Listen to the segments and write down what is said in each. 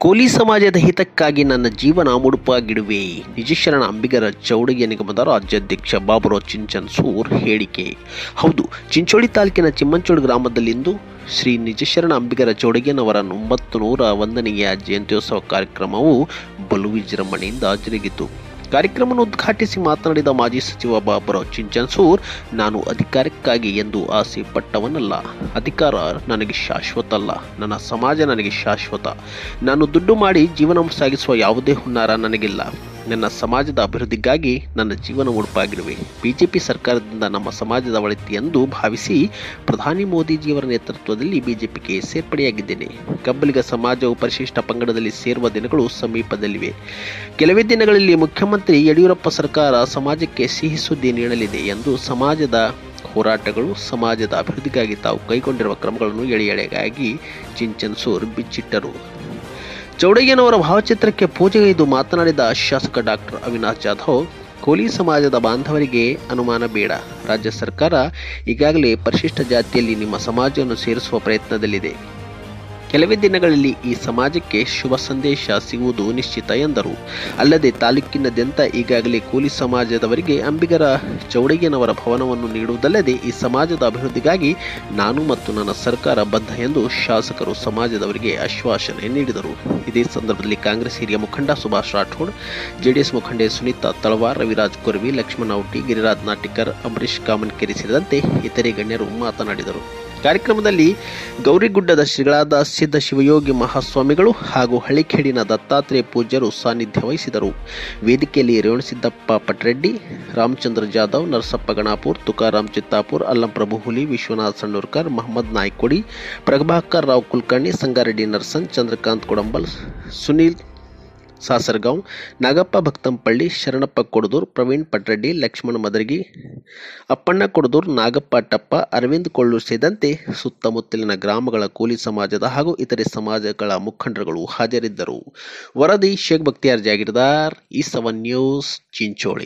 ಕೋಲಿ ಸಮಾಜದ ಹಿತಕ್ಕಾಗಿ ನನ್ನ ಜೀವನ ಮುಡುಪಾಗಿಡುವೆ ನಿಜಶರಣ ಅಂಬಿಗರ ಚೌಡಯ್ಯ ನಿಗಮದ ರಾಜ್ಯಾಧ್ಯಕ್ಷ ಬಾಬುರಾವ್ ಚಿಂಚನ್ಸೂರ್ ಹೇಳಿಕೆ ಹೌದು ಚಿಂಚೋಳಿ ತಾಲೂಕಿನ ಚಿಮ್ಮಂಚೋಡು ಗ್ರಾಮದಲ್ಲಿಂದು ಶ್ರೀ ನಿಜಶರಣ ಅಂಬಿಗರ ಚೌಡಯ್ಯನವರ ಒಂಬತ್ತು ನೂರ ಒಂದನೆಯ ಜಯಂತ್ಯೋತ್ಸವ ಕಾರ್ಯಕ್ರಮವು ಬಲು ವಿಜೃಂಭಣೆಯಿಂದ ಜರುಗಿತು ಕಾರ್ಯಕ್ರಮವನ್ನು ಉದ್ಘಾಟಿಸಿ ಮಾತನಾಡಿದ ಮಾಜಿ ಸಚಿವ ಬಾಬುರಾವ್ ಚಿಂಚನ್ಸೂರ್ ನಾನು ಅಧಿಕಾರಕ್ಕಾಗಿ ಎಂದು ಆಸೆ ಪಟ್ಟವನಲ್ಲ ಅಧಿಕಾರ ನನಗೆ ಶಾಶ್ವತ ಅಲ್ಲ ನನ್ನ ಸಮಾಜ ನನಗೆ ಶಾಶ್ವತ ನಾನು ದುಡ್ಡು ಮಾಡಿ ಜೀವನ ಸಾಗಿಸುವ ಯಾವುದೇ ಹುನ್ನಾರ ನನಗಿಲ್ಲ ನನ್ನ ಸಮಾಜದ ಅಭಿವೃದ್ಧಿಗಾಗಿ ನನ್ನ ಜೀವನ ಮುಡುಪಾಗಿರುವೆ ಬಿಜೆಪಿ ಸರ್ಕಾರದಿಂದ ನಮ್ಮ ಸಮಾಜದ ಒಳಿತು ಎಂದು ಭಾವಿಸಿ ಪ್ರಧಾನಿ ಮೋದಿಜಿಯವರ ನೇತೃತ್ವದಲ್ಲಿ ಬಿಜೆಪಿಗೆ ಸೇರ್ಪಡೆಯಾಗಿದ್ದೇನೆ ಕಬ್ಬಲಿಗ ಸಮಾಜವು ಪರಿಶಿಷ್ಟ ಪಂಗಡದಲ್ಲಿ ಸೇರುವ ದಿನಗಳು ಸಮೀಪದಲ್ಲಿವೆ ಕೆಲವೇ ದಿನಗಳಲ್ಲಿ ಮುಖ್ಯಮಂತ್ರಿ ಯಡಿಯೂರಪ್ಪ ಸರ್ಕಾರ ಸಮಾಜಕ್ಕೆ ಸಿಹಿ ಸುದ್ದಿ ನೀಡಲಿದೆ ಎಂದು ಸಮಾಜದ ಹೋರಾಟಗಳು ಸಮಾಜದ ಅಭಿವೃದ್ಧಿಗಾಗಿ ತಾವು ಕೈಗೊಂಡಿರುವ ಕ್ರಮಗಳನ್ನು ಎಳೆ ಎಳೆಗಾಗಿ ಚಿಂಚನ್ಸೂರ್ ಬಿಚ್ಚಿಟ್ಟರು ಚೌಡಯ್ಯನವರ ಭಾವಚಿತ್ರಕ್ಕೆ ಪೂಜೆಗೈದು ಮಾತನಾಡಿದ ಶಾಸಕ ಡಾಕ್ಟರ್ ಅವಿನಾಶ್ ಜಾಧವ್ ಕೋಲಿ ಸಮಾಜದ ಬಾಂಧವರಿಗೆ ಅನುಮಾನ ಬೇಡ ರಾಜ್ಯ ಸರ್ಕಾರ ಈಗಾಗಲೇ ಪರಿಶಿಷ್ಟ ಜಾತಿಯಲ್ಲಿ ನಿಮ್ಮ ಸಮಾಜವನ್ನು ಸೇರಿಸುವ ಪ್ರಯತ್ನದಲ್ಲಿದೆ ಕೆಲವೇ ದಿನಗಳಲ್ಲಿ ಈ ಸಮಾಜಕ್ಕೆ ಶುಭ ಸಂದೇಶ ಸಿಗುವುದು ನಿಶ್ಚಿತ ಎಂದರು ಅಲ್ಲದೆ ತಾಲೂಕಿನಾದ್ಯಂತ ಈಗಾಗಲೇ ಕೂಲಿ ಸಮಾಜದವರಿಗೆ ಅಂಬಿಗರ ಚೌಡಯ್ಯನವರ ಭವನವನ್ನು ನೀಡುವುದಲ್ಲದೆ ಈ ಸಮಾಜದ ಅಭಿವೃದ್ಧಿಗಾಗಿ ನಾನು ಮತ್ತು ನನ್ನ ಸರ್ಕಾರ ಬದ್ಧ ಎಂದು ಶಾಸಕರು ಸಮಾಜದವರಿಗೆ ಆಶ್ವಾಸನೆ ನೀಡಿದರು ಇದೇ ಸಂದರ್ಭದಲ್ಲಿ ಕಾಂಗ್ರೆಸ್ ಹಿರಿಯ ಮುಖಂಡ ಸುಭಾಷ್ ರಾಠೋಡ್ ಜೆಡಿಎಸ್ ಮುಖಂಡೆ ಸುನೀತಾ ತಳವಾರ್ ರವಿರಾಜ್ ಕೊರ್ವಿ ಲಕ್ಷ್ಮಣ ಔಟಿ ಗಿರಿರಾಜ್ ನಾಟಿಕರ್ ಅಂಬರೀಶ್ ಕಾಮನ್ಕೆರೆ ಸೇರಿದಂತೆ ಇತರೆ ಗಣ್ಯರು ಮಾತನಾಡಿದರು ಕಾರ್ಯಕ್ರಮದಲ್ಲಿ ಗೌರಿಗುಡ್ಡದ ಶ್ರೀಗಳಾದ ಸಿದ್ಧ ಶಿವಯೋಗಿ ಮಹಾಸ್ವಾಮಿಗಳು ಹಾಗೂ ಹಳ್ಳಿಖೇಡಿನ ದತ್ತಾತ್ರೇಯ ಪೂಜ್ಯರು ಸಾನ್ನಿಧ್ಯ ವಹಿಸಿದರು ವೇದಿಕೆಯಲ್ಲಿ ರೇವಣಸಿದ್ದಪ್ಪ ಪಟ್ರೆಡ್ಡಿ ರಾಮಚಂದ್ರ ಜಾಧವ್ ನರಸಪ್ಪ ಗಣಾಪುರ್ ತುಕಾರಾಮ್ ಚಿತ್ತಾಪುರ್ ಅಲ್ಲಂಪ್ರಭು ಹುಲಿ ವಿಶ್ವನಾಥ್ ಸಣ್ಣೂರ್ಕರ್ ಮಹಮ್ಮದ್ ನಾಯ್ಕೊಡಿ ಪ್ರಭಾಕರ್ ರಾವ್ ಕುಲಕರ್ಣಿ ಸಂಗಾರೆಡ್ಡಿ ನರ್ಸನ್ ಚಂದ್ರಕಾಂತ್ ಕೊಡಂಬಲ್ ಸುನೀಲ್ ಸಾಸರಗಾಂವ್ ನಾಗಪ್ಪ ಭಕ್ತಂಪಳ್ಳಿ ಶರಣಪ್ಪ ಕೊಡದೂರ್ ಪ್ರವೀಣ್ ಪಟ್ರೆಡ್ಡಿ ಲಕ್ಷ್ಮಣ ಮದರ್ಗಿ ಅಪ್ಪಣ್ಣ ಕೊಡದೂರ್ ನಾಗಪ್ಪ ಟಪ್ಪ ಅರವಿಂದ್ ಕೊಳ್ಳೂರ್ ಸೇರಿದಂತೆ ಸುತ್ತಮುತ್ತಲಿನ ಗ್ರಾಮಗಳ ಕೂಲಿ ಸಮಾಜದ ಹಾಗೂ ಇತರೆ ಸಮಾಜಗಳ ಮುಖಂಡರುಗಳು ಹಾಜರಿದ್ದರು ವರದಿ ಶೇಖ್ ಬಕ್ತಿಯಾರ್ ಜಾಗೀರ್ದಾರ್ ಈ ಸವನ್ ನ್ಯೂಸ್ ಚಿಂಚೋಳಿ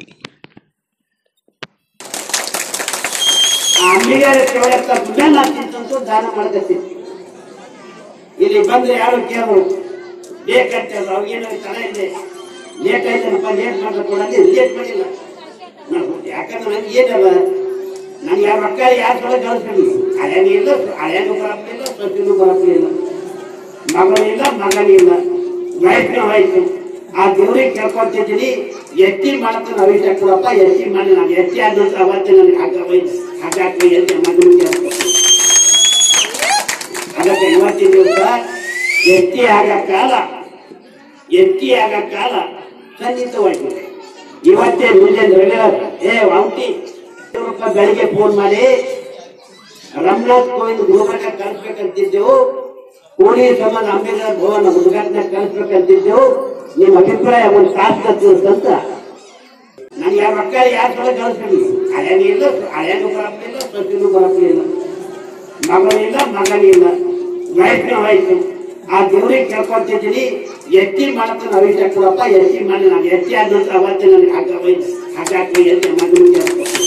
ಅಂಬಿಗರ ಕೇಳಕ್ಕ ದುಡ್ಡನ್ನ ತಿಂತಂತೂ ದಾನ ಮಾಡ್ಕತ್ತೀನಿ ಇಲ್ಲಿ ಬಂದ್ರೆ ಯಾರು ಕೇಳೋರು ಬೇಕಂತ ಅವಾಗೇನೋ ತಡ ಇದೆ ಲೇಟ್ ಆಯ್ತನಪ್ಪ ಲೇಟ್ ಮಾಡ್ದೆ ಕೊಡಂಗೆ ಲೇಟ್ ಮಾಡಿಲ್ಲ ನಾನು ಯಾಕಂದ್ರೆ ನನಗೆ ಏನಲ್ಲ ನನಗೆ ಯಾವ ರೊಕ್ಕ ಯಾರು ಸಲ ಕಳಿಸ್ಬಿಡಿ ಹಳೆನೂ ಇಲ್ಲ ಹಳೆನೂ ಬರಪ್ಪಿಲ್ಲ ಸೊಸಿನೂ ಬರಪ್ಪಿಲ್ಲ ಮಗನಿಲ್ಲ ಮಗನಿಲ್ಲ ವಯಸ್ಸಿನ ವಯಸ್ಸು ಆ ದೇವ್ರಿಗೆ ಕೇಳ್ಕೊತಿದ್ದೀನಿ ಎತ್ತಿ ಮಾಡ್ತಾನೆ ಅಭಿಷೇಕ ಕೊಡಪ್ಪ ಎತ್ತಿ ಮಾಡಿ ನಾನು ಎತ್ತಿ ಆದ ನಂತರ ಅವತ್ತೇ ನನಗೆ ಹಗ್ಗ ಒಯ್ದು ಹಗ್ಗ ಹಾಕಿ ಎತ್ತಿ ಮಗನ ಕೇಳ್ಕೊತೀನಿ ಅದಕ್ಕೆ ಇವತ್ತಿನ ದಿವಸ ಎತ್ತಿ ಆಗ ಕಾಲ ಎತ್ತಿ ಆಗ ಕಾಲ ಸನ್ನಿಹಿತವಾಗಿದೆ ಇವತ್ತೇ ಮುಂಜಾನೆ ರೆಗ್ಯುಲರ್ ಏ ವಂಟಿ ರೂಪ ಬೆಳಿಗ್ಗೆ ಫೋನ್ ಮಾಡಿ ರಮನಾಥ್ ಕೋವಿಂದ್ ಗುಲ್ಬರ್ಗ ಕಳಿಸ್ಬೇಕಂತಿದ್ದೆವು ಕೋಳಿ ಸಮಾನ ಅಂಬೇಡ್ಕರ್ ಭವನ ಉದ್ಘಾಟನೆ ಕಳಿಸ್ಬೇಕಂತಿದ್ದೆವು ನಿಮ್ಮ ಅಭಿಪ್ರಾಯ ಒಂದು ತಾಸು ಅಂತ ನನಗೆ ಯಾವ ರೊಕ್ಕ ಯಾರು ಸಲ ಕಳಿಸ್ಬಿಡಿ ಹಳೆನೂ ಇಲ್ಲ ಹಳೆನೂ ಬರಪ್ಪಿಲ್ಲ ಸೊಸಿನೂ ಬರಪ್ಪಿಲ್ಲ ಮಗನಿಲ್ಲ ಮಗನಿಲ್ಲ ವಯಸ್ಸಿನ ವಯಸ್ಸು ಆ ದೇವ್ರಿಗೆ ಕೇಳ್ಕೊತಿದ್ದೀನಿ ಎತ್ತಿ ಮಾಡ್ತಾನೆ ಅಭಿಷೇಕ ಕೊಡಪ್ಪ ಎತ್ತಿ ಮಾಡಿ ನಾನು ಎತ್ತಿ ಆದ ನಂತರ ಅವತ್ತೇ ನನಗೆ ಹಗ್ಗ ಒಯ್ದು ಹಗ್ಗ ಹಾಕಿ ಎತ್ತಿ ಮಗನ ಕೇಳ್ಕೊತೀನಿ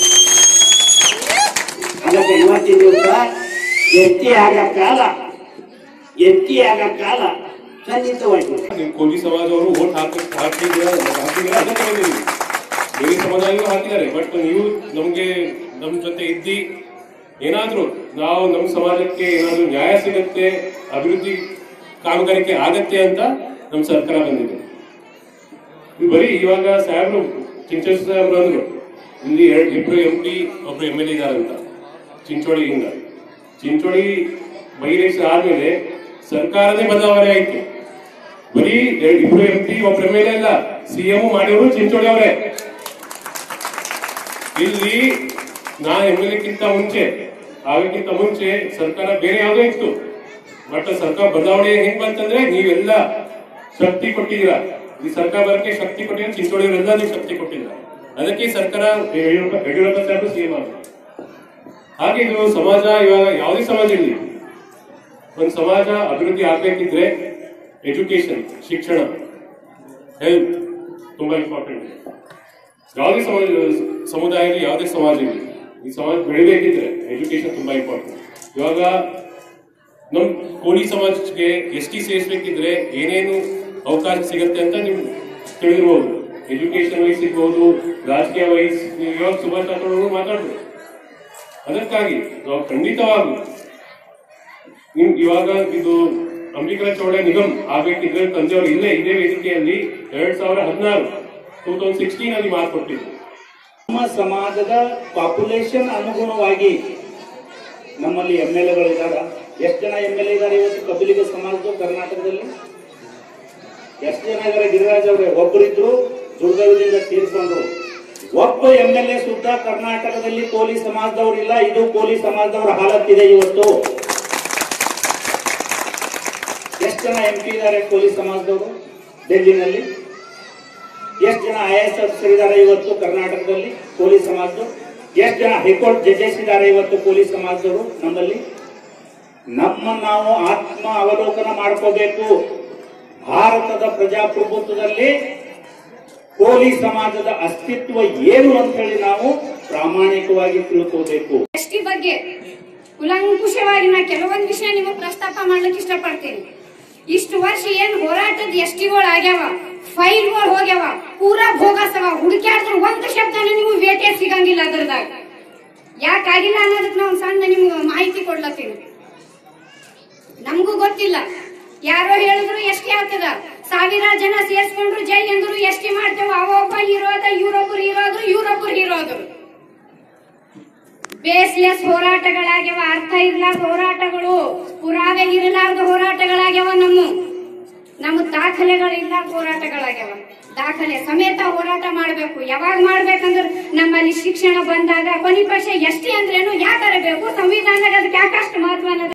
ಅದಕ್ಕೆ ಇವತ್ತಿನ ದಿವಸ ಎತ್ತಿ ಆಗ ಕಾಲ ಎತ್ತಿ ಆಗ ಕಾಲ ಸನ್ನಿಹಿತವಾಗಿದೆ ನಿಮ್ ಕೋಲಿ ಸಮಾಜವರು ಓಟ್ ಹಾಕ ಹಾಕಿದ್ರ ಹಾಕಿದ್ರ ಅದಕ್ಕೆ ಬಂದಿದ್ದೀವಿ ಬೇರೆ ಸಮಾಜಗಳು ಹಾಕಿದ್ದಾರೆ ಬಟ್ ನೀವು ನಮ್ಗೆ ನಮ್ ಜೊತೆ ಇದ್ದಿ ಏನಾದ್ರೂ ನಾವು ನಮ್ಮ ಸಮಾಜಕ್ಕೆ ಏನಾದ್ರೂ ನ್ಯಾಯ ಸಿಗತ್ತೆ ಅಭಿವೃದ್ಧಿ ಕಾಮಗಾರಿಕೆ ಆಗತ್ತೆ ಅಂತ ನಮ್ಮ ಸರ್ಕಾರ ಬಂದಿದೆ ಇದು ಬರೀ ಇವಾಗ ಸಾಹೇಬ್ರು ಚಿಂಚೋಳಿ ಸಾಹೇಬ್ರು ಅಂದ್ರು ಇಲ್ಲಿ ಎರಡು ಇಬ್ರು ಎಂ ಪಿ ಒಬ್ರು ಎಂ ಎಲ್ ಎ ಇದಾರಂತ ಚಿಂಚೋಳಿಯಿಂದ ಚಿಂಚೋಳಿ ಬೈರೇಶ್ ಆದ್ಮೇಲೆ ಸರ್ಕಾರದೇ ಬದಲಾವಣೆ ಆಯ್ತು ಬರೀ ಎರಡು ಇಬ್ರು ಎಂ ಪಿ ಒಬ್ರು ಎಂ ಎಲ್ ಎ ಅಲ್ಲ ಸಿಎಂ ಮಾಡಿದ್ರು ಚಿಂಚೋಳಿ ಅವರೇ ಇಲ್ಲಿ ನಾ ಎಂ ಎಲ್ ಎಕ್ಕಿಂತ ಮುಂಚೆ ಆಗಕ್ಕಿಂತ ಮುಂಚೆ ಸರ್ಕಾರ ಬೇರೆ ಯಾವುದೋ ಇತ್ತು ಬಟ್ ಸರ್ಕಾರ ಬದಲಾವಣೆ ಹೆಂಗ್ ಬಂತಂದ್ರೆ ನೀವೆಲ್ಲ ಶಕ್ತಿ ಕೊಟ್ಟಿದ್ದೀರಾ ಈ ಸರ್ಕಾರ ಬರಕ್ಕೆ ಶಕ್ತಿ ಕೊಟ್ಟಿದ್ದೀರಾ ಚಿಂಚೋಳಿಯವರೆಲ್ಲ ನೀವು ಶಕ್ತಿ ಕೊಟ್ಟಿದ್ದೀರಾ ಅದಕ್ಕೆ ಈ ಸರ್ಕಾರ ಯಡಿಯೂರಪ್ಪ ಯಡಿಯೂರಪ್ಪ ಸಾಹೇಬರು ಸಿಎಂ ಆದ್ರು ಹಾಗೆ ಇದು ಸಮಾಜ ಇವಾಗ ಯಾವುದೇ ಸಮಾಜ ಇರಲಿ ಒಂದು ಸಮಾಜ ಅಭಿವೃದ್ಧಿ ಆಗ್ಬೇಕಿದ್ರೆ ಎಜುಕೇಶನ್ ಶಿಕ್ಷಣ ಹೆಲ್ತ್ ತುಂಬಾ ಇಂಪಾರ್ಟೆಂಟ್ ಯಾವುದೇ ಸಮಾಜ ಸಮುದಾಯ ಇರಲಿ ಯಾವುದೇ ಸಮಾಜ ಇರಲಿ ಈ ಸಮಾಜ ಬೆಳಿಬೇಕಿದ್ರೆ ಎಜುಕೇಶನ್ ತುಂಬಾ ಇಂಪಾರ್ಟೆಂಟ್ ಇವಾಗ ನಮ್ ಕೋಳಿ ಸಮಾಜಕ್ಕೆ ಎಸ್ ಟಿ ಸೇರಿಸ್ಬೇಕಿದ್ರೆ ಏನೇನು ಅವಕಾಶ ಸಿಗತ್ತೆ ಅಂತ ನೀವು ತಿಳಿದಿರ್ಬೋದು ಎಜುಕೇಶನ್ ವೈಸ್ ಸಿಗ್ಬೋದು ರಾಜಕೀಯ ವೈಸ್ ಇವಾಗ ಸುಭಾಷ್ ರಾಠೋಡ್ ಅವರು ಮಾತಾಡಿದ್ರು ಅದಕ್ಕಾಗಿ ನಾವು ಖಂಡಿತವಾಗ್ಲೂ ನಿಮ್ ಇವಾಗ ಇದು ಅಂಬಿಕಾ ಚೌಡ ನಿಗಮ್ ಆಗ್ಬೇಕಿದ್ರೆ ತಂದೆಯವರು ಇಲ್ಲೇ ಇದೇ ವೇದಿಕೆಯಲ್ಲಿ ಎರಡ್ ಸಾವಿರ ಹದಿನಾರು ಟೂ ತೌಸಂಡ್ ಸಿಕ್ಸ್ಟೀನ್ ಅಲ್ಲಿ ಮಾತು ಕೊಟ್ಟಿದ್ರು ನಮ್ಮ ಸಮಾಜದ ಪಾಪ್ಯುಲೇಷನ್ ಅನುಗುಣವಾಗಿ ನಮ್ಮಲ್ಲಿ ಎಂ ಎಲ್ ಎಗಳಿದ್ದಾರೆ ಎಷ್ಟು ಜನ ಎಂ ಎಲ್ ಎ ಇದ್ದಾರೆ ಇವತ್ತು ಕಬ್ಬಿಲಿಗ ಸಮಾಜದ ಕರ್ನಾಟಕದಲ್ಲಿ ಎಷ್ಟು ಜನ ಇದ್ದಾರೆ ಗಿರಿರಾಜ್ ಅವರೇ ಒಬ್ಬರಿದ್ರು ದುರ್ದೈವದಿಂದ ತೀರ್ಕೊಂಡ್ರು ಒಬ್ಬ ಎಂ ಎಲ್ ಎ ಸುದ್ದ ಕರ್ನಾಟಕದಲ್ಲಿ ಕೋಲಿ ಸಮಾಜದವರಿಲ್ಲ ಇದು ಕೋಲಿ ಸಮಾಜದವರ ಹಾಲತ್ತಿದೆ ಇವತ್ತು ಎಷ್ಟು ಜನ ಎಂ ಪಿ ಇದ್ದಾರೆ ಕೋಲಿ ಸಮಾಜದವರು ಡೆಲ್ಲಿನಲ್ಲಿ ಎಷ್ಟು ಜನ ಐ ಎಸ್ ಅಫಿಸರ್ ಇದ್ದಾರೆ ಇವತ್ತು ಕರ್ನಾಟಕದಲ್ಲಿ ಪೊಲೀಸ್ ಸಮಾಜದವರು ಎಷ್ಟು ಜನ ಹೈಕೋರ್ಟ್ ಜಡ್ಜಸ್ ಇದ್ದಾರೆ ಇವತ್ತು ಪೊಲೀಸ್ ಸಮಾಜದವರು ನಮ್ಮಲ್ಲಿ ನಮ್ಮ ನಾವು ಆತ್ಮ ಅವಲೋಕನ ಮಾಡ್ಕೋಬೇಕು ಭಾರತದ ಪ್ರಜಾಪ್ರಭುತ್ವದಲ್ಲಿ ಕೋಲಿ ಸಮಾಜದ ಅಸ್ತಿತ್ವ ಏನು ಅಂತ ಹೇಳಿ ನಾವು ಪ್ರಾಮಾಣಿಕವಾಗಿ ತಿಳ್ಕೋಬೇಕು ಎಸ್ಟಿ ಬಗ್ಗೆ ಕುಲಂಕುಷವಾಗಿ ನಾ ಕೆಲವೊಂದು ವಿಷಯ ನಿಮಗೆ ಪ್ರಸ್ತಾಪ ಮಾಡ್ಲಿಕ್ಕೆ ಇಷ್ಟಪಡ್ತೀನಿ ಇಷ್ಟು ವರ್ಷ ಏನ್ ಹೋರಾಟದ ಎಸ್ಟಿಗಳು ಆಗ್ಯಾವ ಫೈಲ್ಗಳು ಹೋಗ್ಯಾವ ಪೂರಾ ಭೋಗಸವ ಹುಡುಕ್ಯಾಡಿದ್ರು ಒಂದು ಶಬ್ದನ ನೀವು ವೇಟೆ ಸಿಗಂಗಿಲ್ಲ ಅದ್ರದಾಗ ಯಾಕಾಗಿಲ್ಲ ಅನ್ನೋದಕ್ಕೆ ನಾವು ಸಣ್ಣ ನಿಮ್ಗೆ ಮಾಹಿತಿ ಕೊಡ್ಲತ್ತೀನಿ ನಮಗೂ ಗೊತ್ತಿಲ್ಲ ಯಾರೋ ಹೇಳಿದ್ರು ಎಷ್ಟಿ ಆಗ್ತದ ಸಾವಿರಾರು ಜನ ಸೇರ್ಸ್ಕೊಂಡ್ರು ಜೈ ಎಂದ್ರು ಎಷ್ಟಿ ಮಾಡ್ತೇವೆ ಅವ ಒಬ್ಬ ಹೀರೋ ಅದ ಇವ್ರೊಬ್ರು ಹೀರೋ ಆದ್ರು ಇವ್ರೊಬ್ರು ಹೀರೋ ಆದ್ರು ಬೇಸ್ಲೆಸ್ ಹೋರಾಟಗಳಾಗ್ಯಾವ ಅರ್ಥ ಇರ್ಲಾರ್ದ ಹೋರಾಟಗಳು ಪುರಾವೆ ಇರಲಾರ್ದ ಹೋರಾಟಗಳಾಗ್ಯಾವ ನಮ್ಮ ನಮ್ಮ ದಾಖಲೆಗಳು ಇರ್ಲಾರ್ದ ಹೋರಾಟಗಳಾಗ್ಯಾವ ದಾಖಲೆ ಸಮೇತ ಹೋರಾಟ ಮಾಡ್ಬೇಕು ಯಾವಾಗ ಮಾಡ್ಬೇಕಂದ್ರ ನಮ್ಮಲ್ಲಿ ಶಿಕ್ಷಣ ಬಂದಾಗ ಕೊನಿ ಪಕ್ಷ ಎಷ್ಟಿ ಅಂದ್ರೇನು ಯಾಕಾರ ಬೇಕು ಸಂವಿಧಾನದಾಗ ಅದಕ್ಕೆ ಯಾಕಷ್ಟು ಮಹತ್ವ ಅನ್ನೋದು